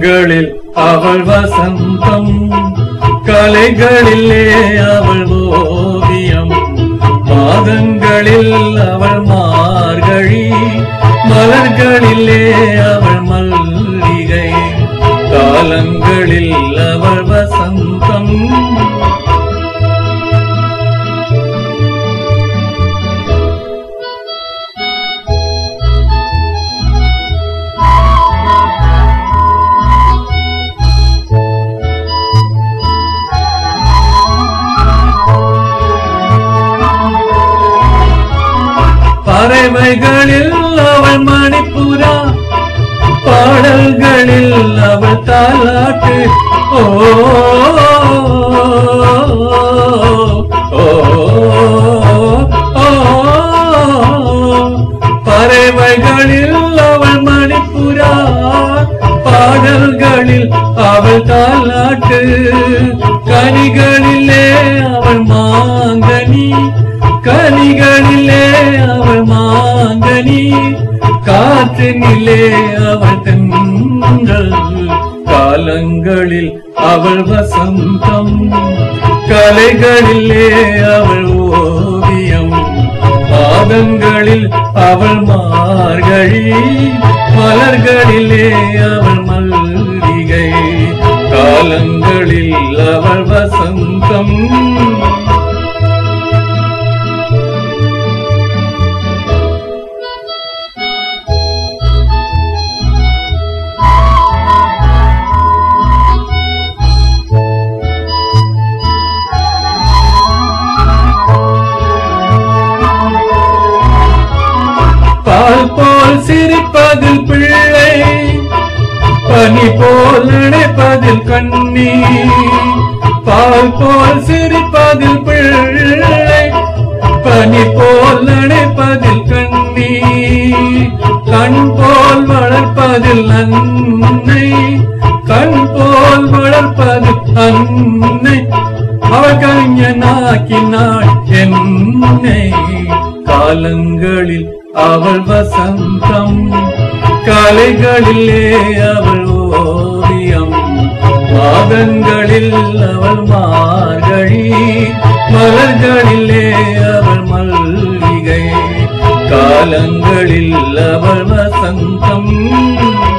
காலங்களில் அவள் வசந்தம் கலைகளிலே அவள் ஓவியம் மாதங்களில் அவள் மார்கழி மலர்களிலே அவள் மல்லிகை காலங்களில் அவள் வசந்தம் பறவைகளில் அவள் மணிப்புரா பாடல்களில் அவள் தாலாட்டு ஓ ஓ, ஓ, பறவைகளில் அவள் மணிப்புரா பாடல்களில் அவள் தாலாட்டு கனிகளிலே அவள் மாங்கனி கனிகளிலே அவள் மாங்கனி காற்றினிலே அவள் தென்றல் காலங்களில் அவள் வசந்தம் கலைகளிலே அவள் ஓவியம் பாதங்களில் அவள் மார்கழி மலர்களிலே அவள் மல்லிகை காலங்களில் அவள் வசந்தம் பால் போல் சிரிப்பதில் பிள்ளை பனி போல் நினைப்பதில் கண்ணி பால் போல் சிரிப்பதில் பிள்ளை பனி போல் நினைப்பதில் கண்ணி கண் போல் வளர்ப்பதில் அன்னை கண் போல் வளர்ப்பதில் அன்னை அவள் கவிஞனாக்கினாள் என்னை காலங்களில் அவள் வசந்தம் கலைகளிலே அவள் ஓவியம் மாதங்களில் அவள் மார்கழி மலர்களிலே அவள் மல்லிகை காலங்களில் அவள் வசந்தம்